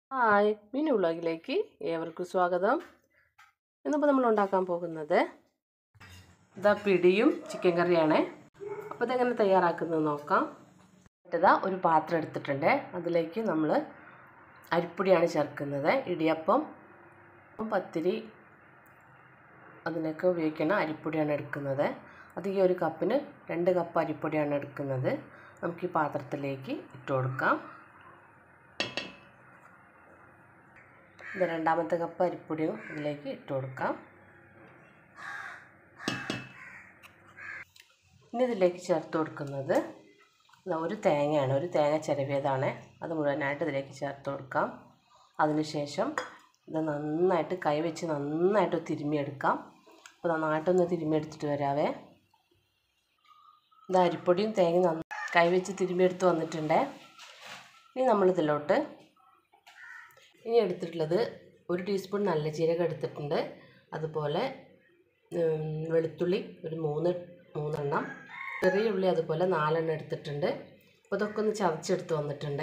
hi Minu വ്ളോഗിലേക്ക് ഏവർക്കും സ്വാഗതം ഇന്നിപ്പോൾ നമ്മൾ ഉണ്ടാക്കാൻ പോകുന്നത് ഇതാ പിടിയും ചിക്കൻ കറിയാണ് അപ്പോൾ ഇതെങ്ങനെ തയ്യാറാക്കുന്നത് നോക്കാം ഇതാ ഒരു പാത്രം എടുത്തിട്ടുണ്ട് അതിലേക്ക് നമ്മൾ അരിപ്പൊടിയാണ് ചേർക്കുന്നത് ഇടിയപ്പം പത്തിരി അതിനൊക്കെ ഉപയോഗിക്കുന്ന അരിപ്പൊടിയാണ് എടുക്കുന്നത് അത് ഈ ഒരു കപ്പിന് രണ്ട് കപ്പ് അരിപ്പൊടിയാണ് എടുക്കുന്നത് നമുക്ക് ഈ പാത്രത്തിലേക്ക് ഇട്ട് കൊടുക്കാം ഇത് രണ്ടാമത്തെ കപ്പ് അരിപ്പൊടിയും ഇതിലേക്ക് ഇട്ട് കൊടുക്കാം ഇനി ഇതിലേക്ക് ചേർത്ത് കൊടുക്കുന്നത് ഇതാ ഒരു തേങ്ങയാണ് ഒരു തേങ്ങ ചിരവിയതാണ് അത് മുഴുവനായിട്ട് ഇതിലേക്ക് ചേർത്ത് കൊടുക്കാം അതിനുശേഷം ഇത് നന്നായിട്ട് കൈ വെച്ച് നന്നായിട്ട് തിരുമ്മിയെടുക്കാം അപ്പോൾ നന്നായിട്ടൊന്ന് തിരുമ്മിയെടുത്തിട്ട് വരാവേ ഇത് അരിപ്പൊടിയും തേങ്ങ നന്ന കൈ വെച്ച് തിരുമ്മിയെടുത്ത് വന്നിട്ടുണ്ട് ഇനി നമ്മളിതിലോട്ട് ഇനി എടുത്തിട്ടുള്ളത് ഒരു ടീസ്പൂൺ നല്ല ജീരകം എടുത്തിട്ടുണ്ട് അതുപോലെ വെളുത്തുള്ളി ഒരു മൂന്ന് മൂന്നെണ്ണം ചെറിയ ഉള്ളി അതുപോലെ നാലെണ്ണം എടുത്തിട്ടുണ്ട് അപ്പോൾ ഇതൊക്കെ ഒന്ന് ചതച്ചെടുത്ത് വന്നിട്ടുണ്ട്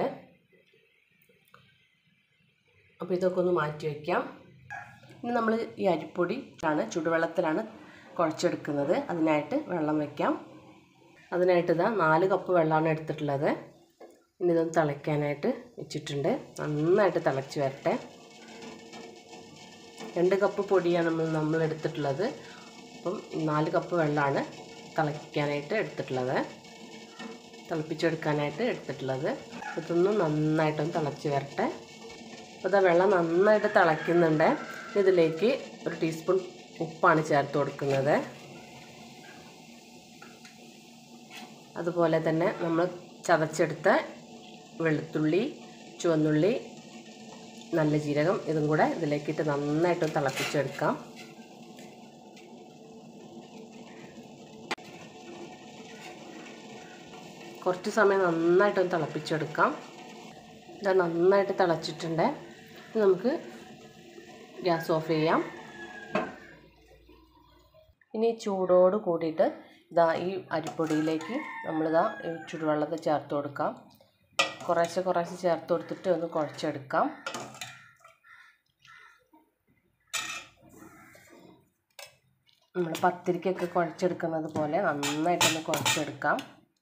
അപ്പോൾ ഇതൊക്കെ ഒന്ന് മാറ്റി വയ്ക്കാം ഇനി നമ്മൾ ഈ അരിപ്പൊടി ആണ് ചുടുവെള്ളത്തിലാണ് കുഴച്ചെടുക്കുന്നത് അതിനായിട്ട് വെള്ളം വയ്ക്കാം അതിനായിട്ട് ഇതാ നാല് കപ്പ് വെള്ളമാണ് എടുത്തിട്ടുള്ളത് ഇനി ഇതൊന്ന് തിളയ്ക്കാനായിട്ട് വെച്ചിട്ടുണ്ട് നന്നായിട്ട് തിളച്ച് വരട്ടെ രണ്ട് കപ്പ് പൊടിയാണ് നമ്മൾ നമ്മൾ എടുത്തിട്ടുള്ളത് അപ്പം നാല് കപ്പ് വെള്ളമാണ് തിളയ്ക്കാനായിട്ട് എടുത്തിട്ടുള്ളത് തിളപ്പിച്ചെടുക്കാനായിട്ട് എടുത്തിട്ടുള്ളത് ഇതൊന്ന് നന്നായിട്ടൊന്ന് തിളച്ച് വരട്ടെ അപ്പോൾ ഇതാ വെള്ളം നന്നായിട്ട് തിളയ്ക്കുന്നുണ്ട് ഇതിലേക്ക് ഒരു ടീസ്പൂൺ ഉപ്പാണ് ചേർത്ത് കൊടുക്കുന്നത് അതുപോലെ തന്നെ നമ്മൾ ചതച്ചെടുത്ത വെളുത്തുള്ളി ചുവന്നുള്ളി നല്ല ജീരകം ഇതും കൂടെ ഇതിലേക്കിട്ട് നന്നായിട്ട് തിളപ്പിച്ചെടുക്കാം കുറച്ച് സമയം നന്നായിട്ടൊന്ന് തിളപ്പിച്ചെടുക്കാം ഇത് നന്നായിട്ട് തിളച്ചിട്ടുണ്ട് നമുക്ക് ഗ്യാസ് ഓഫ് ചെയ്യാം ഇനി ചൂടോട് കൂടിയിട്ട് ഇതാ ഈ അരിപ്പൊടിയിലേക്ക് നമ്മളിതാ ഈ ചുടുവെള്ളത്തിൽ ചേർത്ത് കൊടുക്കാം കുറേശ്ശെ കുറേശ്ശെ ചേർത്ത് കൊടുത്തിട്ട് ഒന്ന് കുഴച്ചെടുക്കാം നമ്മൾ പത്തിരിക്കൊക്കെ കുഴച്ചെടുക്കുന്നത് പോലെ നന്നായിട്ടൊന്ന് കുഴച്ചെടുക്കാം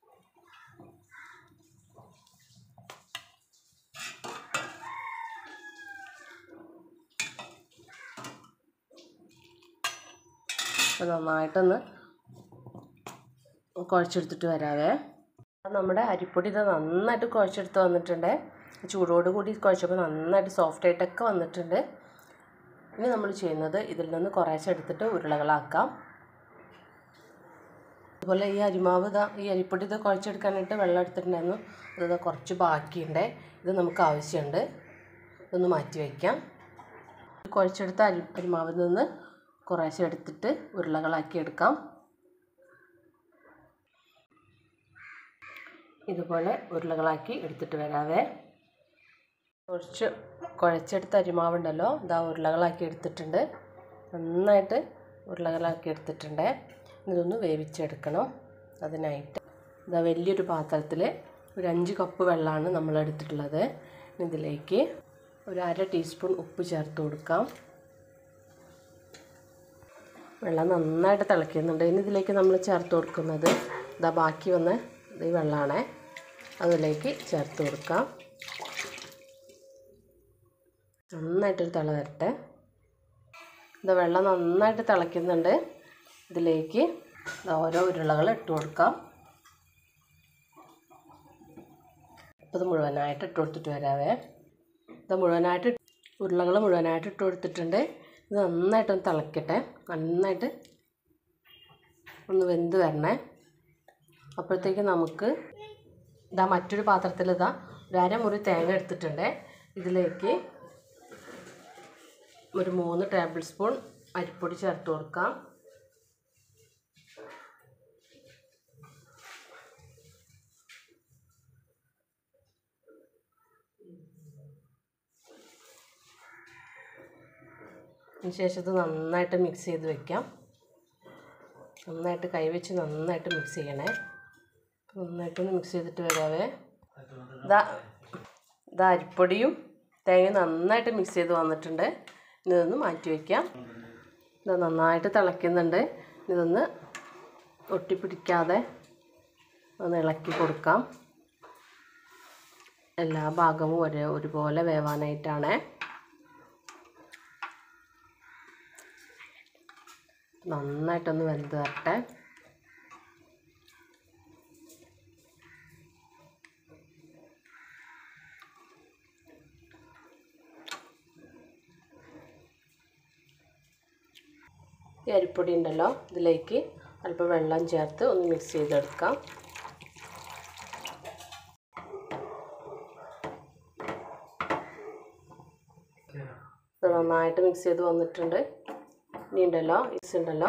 അപ്പോൾ നന്നായിട്ടൊന്ന് കുഴച്ചെടുത്തിട്ട് വരാവേ നമ്മുടെ അരിപ്പൊടി ഇത് നന്നായിട്ട് കുഴച്ചെടുത്ത് വന്നിട്ടുണ്ട് ചൂടോട് കൂടി കുഴച്ചപ്പോൾ നന്നായിട്ട് സോഫ്റ്റ് ആയിട്ടൊക്കെ വന്നിട്ടുണ്ട് ഇനി നമ്മൾ ചെയ്യുന്നത് ഇതിൽ നിന്ന് കുറേശ്ശെ എടുത്തിട്ട് ഉരുളകളാക്കാം അതുപോലെ ഈ അരിമാവ് ഇതാ ഈ അരിപ്പൊടി ഇത് കുഴച്ചെടുക്കാനായിട്ട് വെള്ളം എടുത്തിട്ടുണ്ടായിരുന്നു അത് കുറച്ച് ബാക്കിയുണ്ട് ഇത് നമുക്ക് ആവശ്യമുണ്ട് ഇതൊന്ന് മാറ്റി വയ്ക്കാം കുഴച്ചെടുത്ത അരി അരിമാവിൽ നിന്ന് കുറേശ്ശെ എടുത്തിട്ട് ഉരുളകളാക്കി എടുക്കാം ഇതുപോലെ ഉരുളകളാക്കി എടുത്തിട്ട് വരാവേ കുറച്ച് കുഴച്ചെടുത്ത അരിമാവുണ്ടല്ലോ ഇതാ ഉരുളകളാക്കി എടുത്തിട്ടുണ്ട് നന്നായിട്ട് ഉരുളകളാക്കി എടുത്തിട്ടുണ്ട് ഇതൊന്ന് വേവിച്ചെടുക്കണം അതിനായിട്ട് ഇതാ വലിയൊരു പാത്രത്തിൽ ഒരു അഞ്ച് കപ്പ് വെള്ളമാണ് നമ്മൾ എടുത്തിട്ടുള്ളത് ഇതിലേക്ക് ഒരു അര ടീസ്പൂൺ ഉപ്പ് ചേർത്ത് കൊടുക്കാം വെള്ളം നന്നായിട്ട് തിളയ്ക്കുന്നുണ്ട് ഇനി ഇതിലേക്ക് നമ്മൾ ചേർത്ത് കൊടുക്കുന്നത് ഇതാ ബാക്കി വന്ന ഈ വെള്ളമാണ് അതിലേക്ക് ചേർത്ത് കൊടുക്കാം നന്നായിട്ടൊരു തിള വരട്ടെ ഇത് വെള്ളം നന്നായിട്ട് തിളയ്ക്കുന്നുണ്ട് ഇതിലേക്ക് ഓരോ ഉരുളകൾ ഇട്ട് കൊടുക്കാം അപ്പോൾ ഇത് മുഴുവനായിട്ട് ഇട്ട് കൊടുത്തിട്ട് വരാവേ ഇത് മുഴുവനായിട്ട് ഉരുളകൾ മുഴുവനായിട്ട് ഇട്ട് കൊടുത്തിട്ടുണ്ട് ഇത് നന്നായിട്ടൊന്ന് തിളയ്ക്കട്ടെ നന്നായിട്ട് ഒന്ന് വെന്ത് വരണേ അപ്പോഴത്തേക്ക് നമുക്ക് ഇതാ മറ്റൊരു പാത്രത്തിൽ ഇതാ ഒരു അരമുറി തേങ്ങ എടുത്തിട്ടുണ്ട് ഇതിലേക്ക് ഒരു മൂന്ന് ടേബിൾ സ്പൂൺ അരിപ്പൊടി ചേർത്ത് കൊടുക്കാം അതിനുശേഷം ഇത് നന്നായിട്ട് മിക്സ് ചെയ്ത് വെക്കാം നന്നായിട്ട് കൈവച്ച് നന്നായിട്ട് മിക്സ് ചെയ്യണേ നന്നായിട്ടൊന്ന് മിക്സ് ചെയ്തിട്ട് വരാവേ ഇതാ ഇതാ അരിപ്പൊടിയും തേങ്ങ നന്നായിട്ട് മിക്സ് ചെയ്ത് വന്നിട്ടുണ്ട് ഇതൊന്ന് മാറ്റി വയ്ക്കാം ഇത് നന്നായിട്ട് തിളയ്ക്കുന്നുണ്ട് ഇതൊന്ന് ഒട്ടിപ്പിടിക്കാതെ ഒന്ന് ഇളക്കി കൊടുക്കാം എല്ലാ ഭാഗവും ഒരേ ഒരുപോലെ വേവാനായിട്ടാണ് നന്നായിട്ടൊന്ന് വെന്ത് വരട്ടെ ഈ അരിപ്പൊടി ഉണ്ടല്ലോ ഇതിലേക്ക് അല്പം വെള്ളം ചേർത്ത് ഒന്ന് മിക്സ് ചെയ്തെടുക്കാം ഇത് നന്നായിട്ട് മിക്സ് ചെയ്ത് വന്നിട്ടുണ്ട് ഇനി ഉണ്ടല്ലോ മിക്സ് ഉണ്ടല്ലോ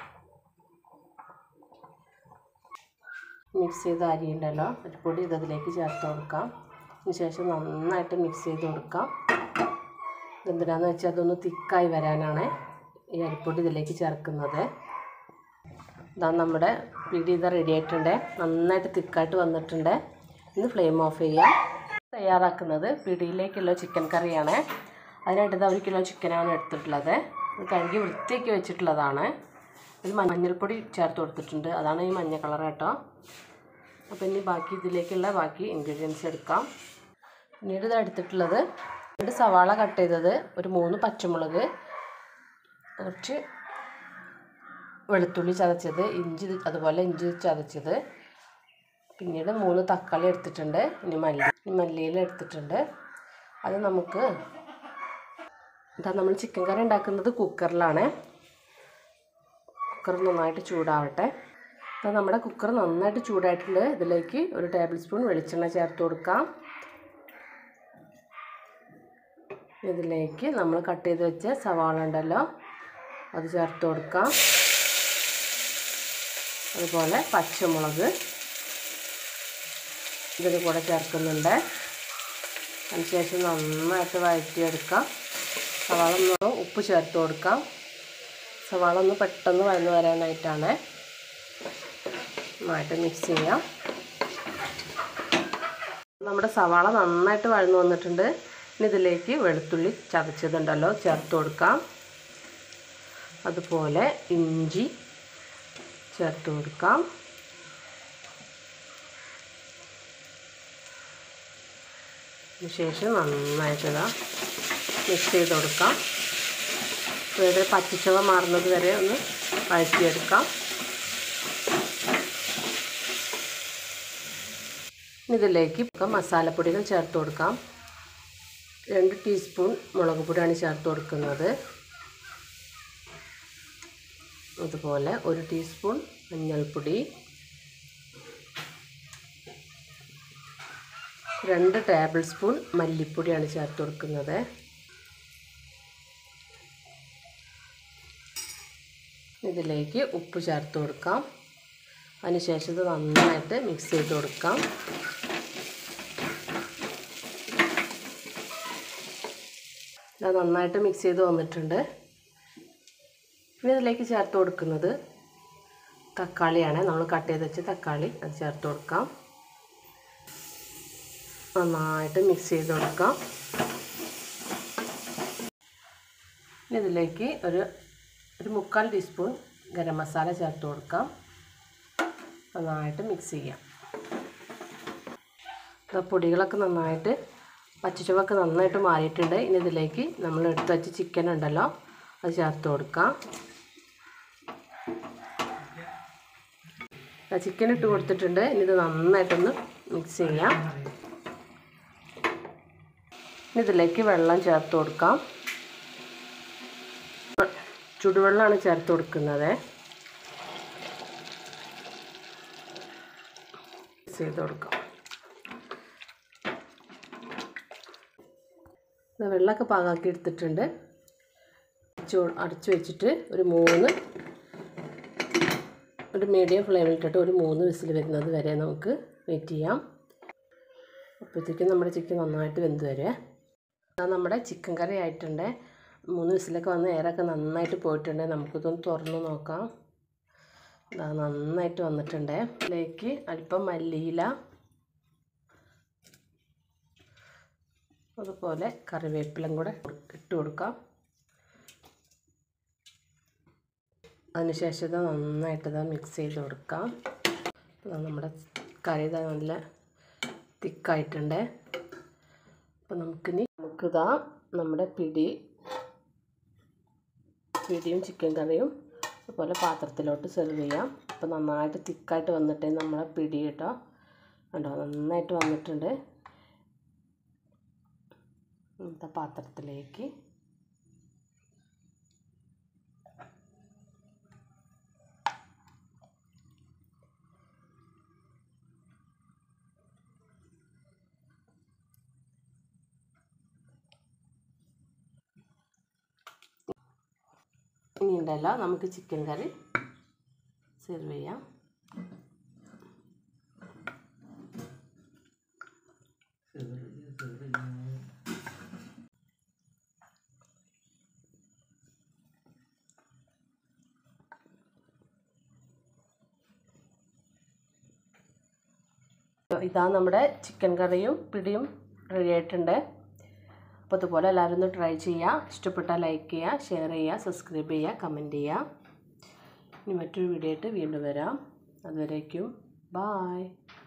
മിക്സ് ചെയ്ത അരി ഉണ്ടല്ലോ അരിപ്പൊടി ഇത് അതിലേക്ക് ചേർത്ത് കൊടുക്കാം അതിന് ശേഷം നന്നായിട്ട് മിക്സ് ചെയ്ത് കൊടുക്കാം എന്തിനാന്ന് വെച്ചാൽ അതൊന്ന് തിക്കായി വരാനാണ് ഈ അരിപ്പൊടി ഇതിലേക്ക് ചേർക്കുന്നത് ഇതാ നമ്മുടെ പിടി ഇത് റെഡി ആയിട്ടുണ്ട് നന്നായിട്ട് തിക്കായിട്ട് വന്നിട്ടുണ്ട് ഇന്ന് ഫ്ലെയിം ഓഫ് ചെയ്യാം തയ്യാറാക്കുന്നത് പിടിയിലേക്കുള്ള ചിക്കൻ കറിയാണ് അതിനായിട്ട് ഇത് ഒരു കിലോ ചിക്കനാണ് എടുത്തിട്ടുള്ളത് ഇത് കഴുകി വൃത്തിയാക്കി വെച്ചിട്ടുള്ളതാണ് ഇത് മഞ്ഞൾപ്പൊടി ചേർത്ത് കൊടുത്തിട്ടുണ്ട് അതാണ് ഈ മഞ്ഞ കളർ കേട്ടോ അപ്പോൾ ഇനി ബാക്കി ഇതിലേക്കുള്ള ബാക്കി ഇൻഗ്രീഡിയൻസ് എടുക്കാം പിന്നീട് ഇത് എടുത്തിട്ടുള്ളത് രണ്ട് സവാള കട്ട് ചെയ്തത് ഒരു മൂന്ന് പച്ചമുളക് കുറച്ച് വെളുത്തുള്ളി ചതച്ചത് ഇഞ്ചി അതുപോലെ ഇഞ്ചി ചതച്ചത് പിന്നീട് മൂന്ന് തക്കാളി എടുത്തിട്ടുണ്ട് ഇനി മല്ലി ഇനി മല്ലിയില എടുത്തിട്ടുണ്ട് അത് നമുക്ക് ഇതാ നമ്മൾ ചിക്കൻ കറി ഉണ്ടാക്കുന്നത് കുക്കറിലാണ് കുക്കർ നന്നായിട്ട് ചൂടാവട്ടെ അപ്പോൾ നമ്മുടെ കുക്കർ നന്നായിട്ട് ചൂടായിട്ടുണ്ട് ഇതിലേക്ക് ഒരു ടേബിൾ സ്പൂൺ വെളിച്ചെണ്ണ ചേർത്ത് കൊടുക്കാം ഇതിലേക്ക് നമ്മൾ കട്ട് ചെയ്ത് വെച്ച സവാള ഉണ്ടല്ലോ അത് ചേർത്ത് കൊടുക്കാം അതുപോലെ പച്ചമുളക് ഇതിന് കൂടെ ചേർക്കുന്നുണ്ട് അതിനുശേഷം നന്നായിട്ട് വഴറ്റിയെടുക്കാം സവാള ഒന്ന് ഉപ്പ് ചേർത്ത് കൊടുക്കാം സവാള ഒന്ന് പെട്ടെന്ന് വഴന്ന് വരാനായിട്ടാണ് നന്നായിട്ട് മിക്സ് ചെയ്യാം നമ്മുടെ സവാള നന്നായിട്ട് വഴന്ന് വന്നിട്ടുണ്ട് ഇനി ഇതിലേക്ക് വെളുത്തുള്ളി ചതച്ചതുണ്ടല്ലോ ചേർത്ത് കൊടുക്കാം അതുപോലെ ഇഞ്ചി ചേർത്ത് കൊടുക്കാം ശേഷം നന്നായിട്ട് ഇതാ മിക്സ് ചെയ്ത് കൊടുക്കാം ഇവിടെ പച്ചച്ചവ മാറുന്നത് വരെ ഒന്ന് വഴറ്റിയെടുക്കാം ഇതിലേക്ക് മസാലപ്പൊടികൾ ചേർത്ത് കൊടുക്കാം രണ്ട് ടീസ്പൂൺ മുളക് പൊടിയാണ് ചേർത്ത് കൊടുക്കുന്നത് അതുപോലെ ഒരു ടീസ്പൂൺ മഞ്ഞൾപ്പൊടി രണ്ട് ടേബിൾ സ്പൂൺ മല്ലിപ്പൊടിയാണ് ചേർത്ത് കൊടുക്കുന്നത് ഇതിലേക്ക് ഉപ്പ് ചേർത്ത് കൊടുക്കാം അതിനുശേഷം ഇത് നന്നായിട്ട് മിക്സ് ചെയ്ത് കൊടുക്കാം ഇത് നന്നായിട്ട് മിക്സ് ചെയ്ത് വന്നിട്ടുണ്ട് ഇനി ഇതിലേക്ക് ചേർത്ത് കൊടുക്കുന്നത് തക്കാളിയാണ് നമ്മൾ കട്ട് ചെയ്ത് വെച്ച തക്കാളി അത് ചേർത്ത് കൊടുക്കാം നന്നായിട്ട് മിക്സ് ചെയ്ത് കൊടുക്കാം ഇനി ഇതിലേക്ക് ഒരു ഒരു മുക്കാൽ ടീസ്പൂൺ ഗരം മസാല ചേർത്ത് കൊടുക്കാം നന്നായിട്ട് മിക്സ് ചെയ്യാം പൊടികളൊക്കെ നന്നായിട്ട് പച്ചച്ചുവൊക്കെ നന്നായിട്ട് മാറിയിട്ടുണ്ട് ഇനി ഇതിലേക്ക് നമ്മൾ എടുത്ത് വെച്ച ചിക്കൻ ഉണ്ടല്ലോ അത് ചേർത്ത് കൊടുക്കാം ചിക്കൻ ഇട്ട് കൊടുത്തിട്ടുണ്ട് ഇനി ഇത് നന്നായിട്ടൊന്ന് മിക്സ് ചെയ്യാം ഇനി ഇതിലേക്ക് വെള്ളം ചേർത്ത് കൊടുക്കാം ചുടുവെള്ളമാണ് ചേർത്ത് കൊടുക്കുന്നത് മിക്സ് ചെയ്ത് കൊടുക്കാം വെള്ളമൊക്കെ പാകാക്കി എടുത്തിട്ടുണ്ട് അടച്ചു അടച്ചു വെച്ചിട്ട് ഒരു മൂന്ന് ഒരു മീഡിയം ഫ്ലെയിമിൽ ഇട്ടിട്ട് ഒരു മൂന്ന് വിസിൽ വരുന്നത് വരെ നമുക്ക് വെയിറ്റ് ചെയ്യാം അപ്പോഴത്തേക്കും നമ്മുടെ ചിക്കൻ നന്നായിട്ട് വെന്ത് വരെ നമ്മുടെ ചിക്കൻ കറി ആയിട്ടുണ്ട് മൂന്ന് വിസിലൊക്കെ വന്ന് എയറൊക്കെ നന്നായിട്ട് പോയിട്ടുണ്ട് നമുക്കിതൊന്ന് തുറന്ന് നോക്കാം ഇതാ നന്നായിട്ട് വന്നിട്ടുണ്ട് അതിലേക്ക് അല്പം മല്ലിയില അതുപോലെ കറിവേപ്പിലും കൂടെ ഇട്ട് കൊടുക്കാം അതിനുശേഷം ഇത് നന്നായിട്ട് ഇത് മിക്സ് ചെയ്ത് കൊടുക്കാം അപ്പോൾ നമ്മുടെ കറി ഇതാ നല്ല തിക്കായിട്ടുണ്ട് അപ്പോൾ നമുക്കിനി നമുക്കിതാ നമ്മുടെ പിടി പിടിയും ചിക്കൻ കറിയും അതുപോലെ പാത്രത്തിലോട്ട് സെർവ് ചെയ്യാം അപ്പോൾ നന്നായിട്ട് തിക്കായിട്ട് വന്നിട്ടേ നമ്മളെ പിടി കേട്ടോ കണ്ടോ നന്നായിട്ട് വന്നിട്ടുണ്ട് ഇന്നത്തെ പാത്രത്തിലേക്ക് ഇനി ഉണ്ടല്ലോ നമുക്ക് ചിക്കൻ കറി സെർവ് ചെയ്യാം ഇതാ നമ്മുടെ ചിക്കൻ കറിയും പിടിയും റെഡി ആയിട്ടുണ്ട് അപ്പോൾ അതുപോലെ എല്ലാവരും ഒന്ന് ട്രൈ ചെയ്യുക ഇഷ്ടപ്പെട്ടാൽ ലൈക്ക് ചെയ്യുക ഷെയർ ചെയ്യുക സബ്സ്ക്രൈബ് ചെയ്യുക കമൻറ്റ് ചെയ്യുക ഇനി മറ്റൊരു വീഡിയോ ആയിട്ട് വീണ്ടും വരാം അതുവരേക്കും ബായ്